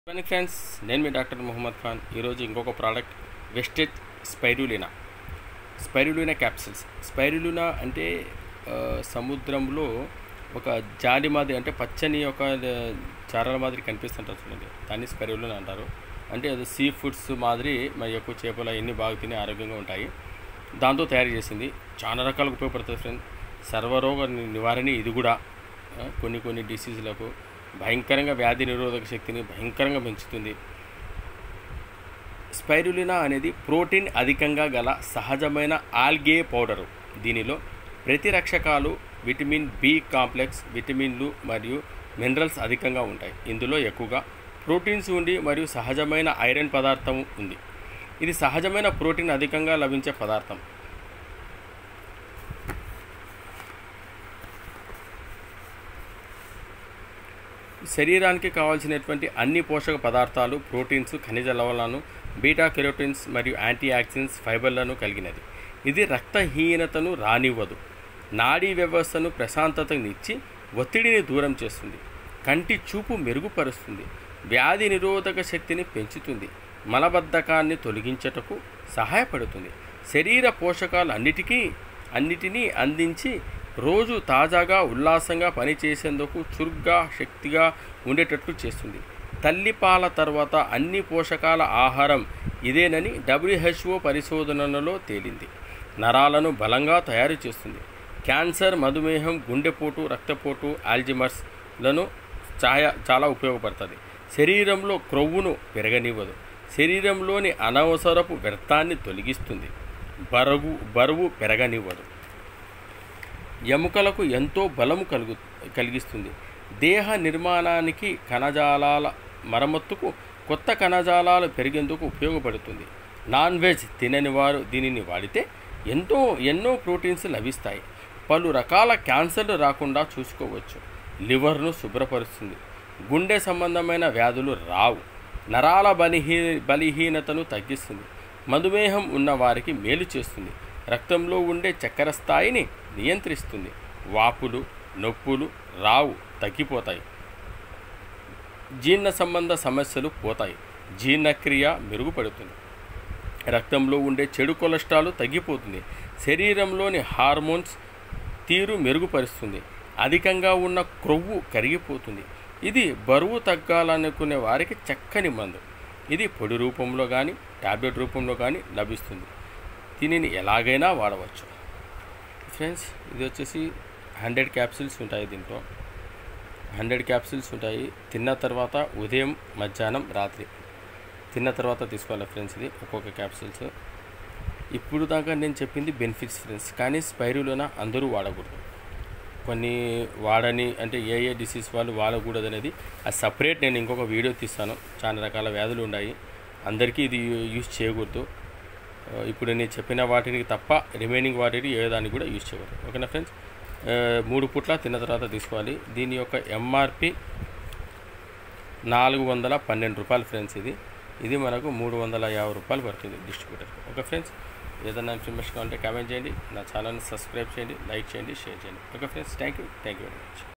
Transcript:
morning friends నేను మీ doctor Mohammed Khan ఈరోజు ఇంకొక product Vestige spirulina spirulina capsules spirulina అంటే ఆ, సముద్రంలో ఒక జాలి మాదిరి అంటే పచ్చని ఒక ఆ, చారల మాదిరి కనిపిస్తుంటారు చూడండి దాన్ని స్పైరులినా అంటారు అంటే అది సీ ఫుడ్స్ మాదిరి మరి ఎక్కువ చేపలు అవన్నీ బాగా తిని ఆరోగ్యంగా ఉంటాయి దాంతో తయారు చేసింది చాలా రకాలుగా ఉపయోగపడుతుంది ఫ్రెండ్ సర్వరోగ ని- నివారణ ఇది కూడా ఆ, కొన్ని కొన్ని డిసీజులకు భయంకరంగా వ్యాధి నిరోధక శక్తిని భయంకరంగా పెంచుతుంది స్పైరులినా అనేది ప్రోటీన్ అధికంగా గల సహజమైన ఆల్గే పౌడరు దీనిలో ప్రతిరక్షకాలు విటమిన్ బి కాంప్లెక్స్ విటమిన్లు మరియు మినరల్స్ అధికంగా ఉంటాయి ఇందులో ఎక్కువగా ప్రోటీన్స్ ఉండి మరియు సహజమైన ఐరన్ పదార్థం ఉంది ఇది సహజమైన ప్రోటీన్ అధికంగా లభించే పదార్థం శరీరానికి కావాల్సినటువంటి అన్ని పోషక పదార్థాలు ప్రోటీన్స్ ఖనిజ లవణాలను బీటా కెరోటిన్స్ మరియు యాంటీ ఆక్సిడెంట్స్ ఫైబర్లను కలిగినది ఇది రక్తహీనతను రానివ్వదు నాడీ వ్యవస్థను ప్రశాంతతనిచ్చి ఒత్తిడిని దూరం చేస్తుంది కంటి చూపు మెరుగుపరుస్తుంది వ్యాధి నిరోధక శక్తిని పెంచుతుంది మలబద్ధకాన్ని తొలగించటకు సహాయపడుతుంది శరీర పోషకాలు అన్నిటికీ అన్నిటినీ అందించి రోజు తాజాగా ఉల్లాసంగా పనిచేసేందుకు చురుగ్గా శక్తిగా ఉండేటట్లు చేస్తుంది తల్లిపాల తర్వాత అన్ని పోషకాల ఆహారం ఇదేనని డబ్ల్యూహెచ్ఓ పరిశోధనలలో తేలింది నరాలను బలంగా తయారు చేస్తుంది క్యాన్సర్ మధుమేహం గుండెపోటు రక్తపోటు ఆల్జిమర్స్లను ఛాయ చాలా ఉపయోగపడుతుంది శరీరంలో క్రొవ్వును పెరగనివ్వదు శరీరంలోని అనవసరపు వ్యర్థాన్ని తొలగిస్తుంది బరువు బరువు పెరగనివ్వదు ఎముకలకు ఎంతో బలము కలుగు కలిగిస్తుంది దేహ నిర్మాణానికి కణజాలాల మరమ్మత్తుకు కొత్త కణజాలాలు పెరిగేందుకు ఉపయోగపడుతుంది నాన్ వెజ్ తినని వారు దీనిని వాడితే ఎంతో ఎన్నో ప్రోటీన్స్ లభిస్తాయి పలు రకాల క్యాన్సర్లు రాకుండా చూసుకోవచ్చు లివర్ను శుభ్రపరుస్తుంది గుండె సంబంధమైన వ్యాధులు రావు నరాల బలిహీ బలహీనతను తగ్గిస్తుంది మధుమేహం ఉన్న వారికి మేలు చేస్తుంది రక్తంలో ఉండే చక్కెర స్థాయిని నియంత్రిస్తుంది వాపులు నొప్పులు రావు తగ్గిపోతాయి జీర్ణ సంబంధ సమస్యలు పోతాయి జీర్ణక్రియ మెరుగుపడుతుంది రక్తంలో ఉండే చెడు కొలెస్ట్రాల్ తగ్గిపోతుంది శరీరంలోని హార్మోన్స్ తీరు మెరుగుపరుస్తుంది అధికంగా ఉన్న క్రొవ్వు కరిగిపోతుంది ఇది బరువు తగ్గాలనుకునే వారికి చక్కని మందు ఇది పొడి రూపంలో కానీ టాబ్లెట్ రూపంలో కానీ లభిస్తుంది దీనిని ఎలాగైనా వాడవచ్చు ఫ్రెండ్స్ ఇది వచ్చేసి హండ్రెడ్ క్యాప్సిల్స్ ఉంటాయి దీంట్లో హండ్రెడ్ క్యాప్సిల్స్ ఉంటాయి తిన్న తర్వాత ఉదయం మధ్యాహ్నం రాత్రి తిన్న తర్వాత తీసుకోవాలి ఫ్రెండ్స్ ఇది ఒక్కొక్క క్యాప్సిల్స్ ఇప్పుడు దాకా నేను చెప్పింది బెనిఫిట్స్ ఫ్రెండ్స్ కానీ స్పైరులోన అందరూ వాడకూడదు కొన్ని వాడని అంటే ఏ ఏ డిసీజ్ వాళ్ళు వాడకూడదు అనేది అది సపరేట్ నేను ఇంకొక వీడియో తీస్తాను చాలా రకాల వ్యాధులు ఉన్నాయి అందరికీ ఇది యూజ్ చేయకూడదు ఆ, ఇప్పుడు నేను చెప్పిన వాటికి తప్ప రిమైనింగ్ వాటికి ఏ దానికి కూడా యూజ్ చేయకూడదు ఓకేనా ఫ్రెండ్స్ ఆ, మూడు పూట్ల తిన్న తర్వాత తీసుకోవాలి దీని యొక్క ఎంఆర్పి నాలుగు వందల పన్నెండు రూపాయలు ఫ్రెండ్స్ ఇది ఇది మనకు మూడు వందల యాభై రూపాయలు పడుతుంది డిస్ట్రిబ్యూటర్ ఓకే ఫ్రెండ్స్ ఏదైనా ఇన్ఫర్మేషన్ కావాలంటే కామెంట్ చేయండి నా ఛానల్ని సబ్స్క్రైబ్ చేయండి లైక్ చేయండి షేర్ చేయండి okay friends thank you thank you very much